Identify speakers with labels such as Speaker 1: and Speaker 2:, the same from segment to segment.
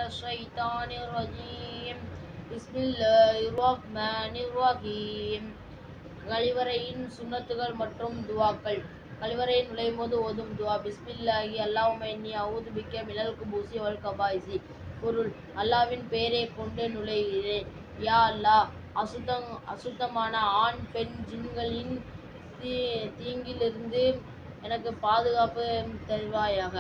Speaker 1: الشيطان الرجيم بسم الله الرحمن الرحيم கழிவறையின் சுன்னத்துகள் மற்றும் துவாக்கள் கழிவறையில் நுழையும் போது ஓதும் துவா பிஸ்மில்லாஹி அல்லாஹும்ம இன்னி அவுது பிக்க மினல் குபூசி வல் கபாயிசி பொருள் அல்லாவின் பெயரை கொண்டு நுழைகிறேன் யா அல்லாஹ் அசுத்தம் அசுத்தமான ஆண் பெண் ஜின்களின் தீ தீங்கிலிருந்து எனக்கு பாதுகாப்பு தருவாயாக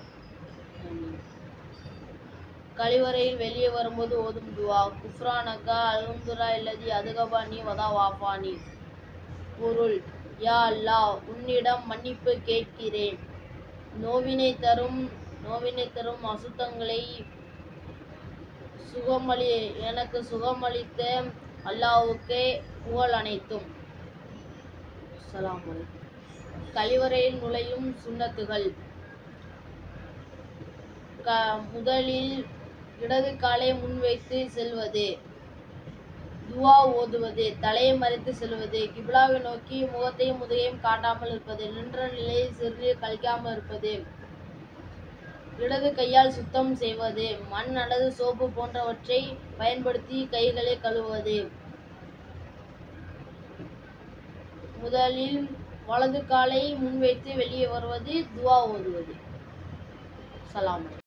Speaker 1: கழிவறையில் வெளியே வரும்போது ஓதும் துவா குஃப்ரானக்கா அல்ஹம்துல்லா இல்லதி அதுகபானி வதா வாஃபானி பொருள் யா அல்லாஹ் உன்னிடம் மன்னிப்பு கேட்கிறேன் நோவினை தரும் நோவினை தரும் அசுத்தங்களை சுகமளி எனக்கு சுகமளித்த அல்லாஹ்வுக்கே புகழ் அனைத்தும் அஸ்ஸலாமு அலைக்கும் கழிவறையில் நுழையும் சுன்னத்துகள் க முதலில் இடது காலை முன்வைத்து செல்வது துவா ஓதுவது தலையை மறைத்து செல்வது கிப்லாவை நோக்கி முகத்தையும் முதுகையும் காட்டாமல் இருப்பது நின்ற நிலையில் சிறிது கழிக்காமல் இருப்பது இடது கையால் சுத்தம் செய்வது மண் அல்லது சோப்பு போன்றவற்றை பயன்படுத்தி கைகளை கழுவுவது முதலில் வலது காலை முன்வைத்து வெளியே வருவது துவா ஓதுவது சலாம்